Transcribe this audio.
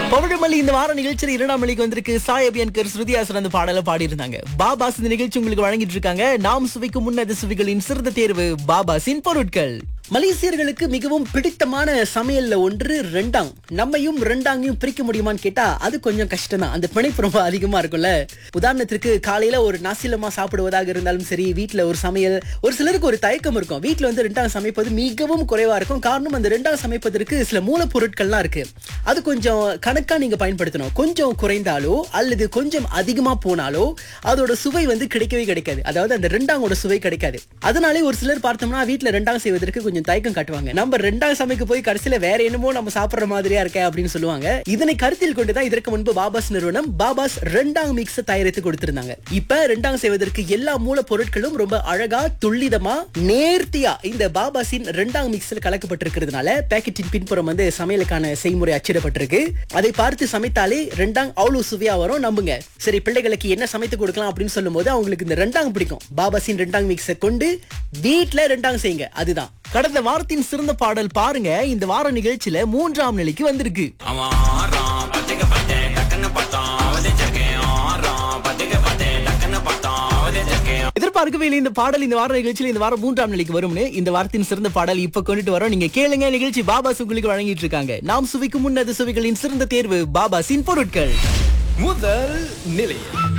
பவழமல்லி இந்த வார நிகழ்ச்சியில் இரண்டாம் மணிக்கு வந்திருக்கு சாய் அபியன்கர் ஸ்ருதியாசன் அந்த பாடலை பாடியிருந்தாங்க பாபாஸ் இந்த நிகழ்ச்சி உங்களுக்கு வழங்கிட்டு இருக்காங்க நாம் சுவைக்கும் முன்னது சுவைகளின் சிறந்த தேர்வு பாபாஸின் பொருட்கள் மலேசியர்களுக்கு மிகவும் பிடித்தமான சமையல்ல ஒன்று ரெண்டாங் நம்மையும் ரெண்டாங்கையும் பிரிக்க முடியுமான்னு கேட்டா அது கொஞ்சம் கஷ்டம் தான் அந்த பிணைப்பு ரொம்ப அதிகமா இருக்கும்ல உதாரணத்திற்கு காலையில ஒரு நாசிலமா சாப்பிடுவதாக இருந்தாலும் சரி வீட்ல ஒரு சமையல் ஒரு சிலருக்கு ஒரு தயக்கம் இருக்கும் வீட்ல வந்து ரெண்டாம் சமைப்பது மிகவும் குறைவா இருக்கும் காரணம் அந்த ரெண்டாம் சமைப்பதற்கு சில மூலப்பொருட்கள்லாம் இருக்கு அது கொஞ்சம் கணக்கா நீங்க பயன்படுத்தணும் கொஞ்சம் குறைந்தாலோ அல்லது கொஞ்சம் அதிகமா போனாலோ அதோட சுவை வந்து கிடைக்கவே கிடைக்காது அதாவது அந்த ரெண்டாங்கோட சுவை கிடைக்காது அதனாலே ஒரு சிலர் பார்த்தோம்னா வீட்ல ரெண்டாம் செய்வதற்கு கொஞ்சம் தயக்கம் காட்டுவாங்க நம்ம ரெண்டாம் சமைக்க போய் கடைசியில வேற என்னமோ நம்ம சாப்பிடுற மாதிரியா இருக்க அப்படின்னு சொல்லுவாங்க இதனை கருத்தில் கொண்டுதான் இதற்கு முன்பு பாபாஸ் நிறுவனம் பாபாஸ் ரெண்டாங் மிக்ஸ் தயாரித்து கொடுத்திருந்தாங்க இப்ப ரெண்டாங் செய்வதற்கு எல்லா மூலப்பொருட்களும் ரொம்ப அழகா துல்லிதமா நேர்த்தியா இந்த பாபாஸின் ரெண்டாங் மிக்ஸ்ல கலக்கப்பட்டிருக்கிறதுனால பேக்கெட்டின் பின்புறம் வந்து சமையலுக்கான செய்முறை அச்சிடப்பட்டிருக்கு அதை பார்த்து சமைத்தாலே ரெண்டாங் அவ்வளவு சுவையா வரும் நம்புங்க சரி பிள்ளைகளுக்கு என்ன சமைத்து கொடுக்கலாம் அப்படின்னு சொல்லும்போது அவங்களுக்கு இந்த ரெண்டாங் பிடிக்கும் பாபாஸின் ரெண்டாங் மிக்ஸை கொண்டு வீட்ல ரெண்டாங் செய்யுங்க அதுதான் கடந்த வாரத்தின் சிறந்த பாடல் பாருங்க இந்த வார நிகழ்ச்சியில மூன்றாம் நிலைக்கு வந்திருக்கு அவன் ஆறான் பத்திக்க பார்த்தேன் டக்குன்னு பார்த்தான் அவதிச்சிருக்கேன் ஆறான் பத்திக்க பார்த்தேன் டக்குன்னு பார்த்தான் அவதிச்சிருக்கேன் எதிர்பார்க்கவே இல்லை இந்த பாடல் இந்த வார நிகழ்ச்சியில் இந்த வாரம் மூன்றாம் நிலைக்கு வரும்னு இந்த வாரத்தின் சிறந்த பாடல் இப்ப கொண்டுட்டு வரோம் நீங்க கேளுங்க நிகழ்ச்சி பாபாஸ் உங்களுக்கு வழங்கிட்டு இருக்காங்க நாம் சுவைக்கும் முன்னது சுவைகளின் சிறந்த தேர்வு பாபாஸின் பொருட்கள் முதல் நிலையம்